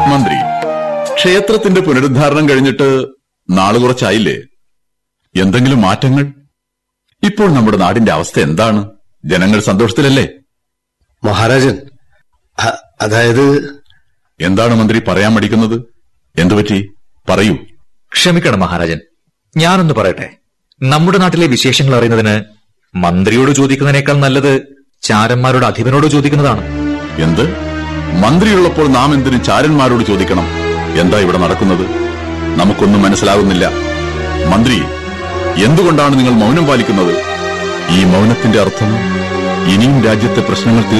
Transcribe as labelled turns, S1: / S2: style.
S1: മന്ത്രി ക്ഷേത്രത്തിന്റെ പുനരുദ്ധാരണം കഴിഞ്ഞിട്ട് നാള് കുറച്ചായില്ലേ എന്തെങ്കിലും മാറ്റങ്ങൾ ഇപ്പോൾ നമ്മുടെ നാടിന്റെ അവസ്ഥ എന്താണ് ജനങ്ങൾ സന്തോഷത്തിലല്ലേ
S2: മഹാരാജൻ അ- അതായത്
S1: എന്താണ് മന്ത്രി പറയാൻ മടിക്കുന്നത് എന്തുപറ്റി പറയൂ
S3: ക്ഷമിക്കണം മഹാരാജൻ ഞാനൊന്ന് പറയട്ടെ നമ്മുടെ നാട്ടിലെ വിശേഷങ്ങൾ അറിയുന്നതിന് മന്ത്രിയോട് ചോദിക്കുന്നതിനേക്കാൾ നല്ലത് ചാരന്മാരുടെ അധിപനോട് ചോദിക്കുന്നതാണ്
S1: എന്ത് മന്ത്രിയുള്ളപ്പോൾ നാം എന്തിന് ചാരന്മാരോട് ചോദിക്കണം എന്താ ഇവിടെ നടക്കുന്നത് നമുക്കൊന്നും മനസ്സിലാകുന്നില്ല മന്ത്രി എന്തുകൊണ്ടാണ് നിങ്ങൾ മൗനം പാലിക്കുന്നത് ഈ മൗനത്തിന്റെ അർത്ഥം ഇനിയും രാജ്യത്തെ പ്രശ്നങ്ങൾ തീർ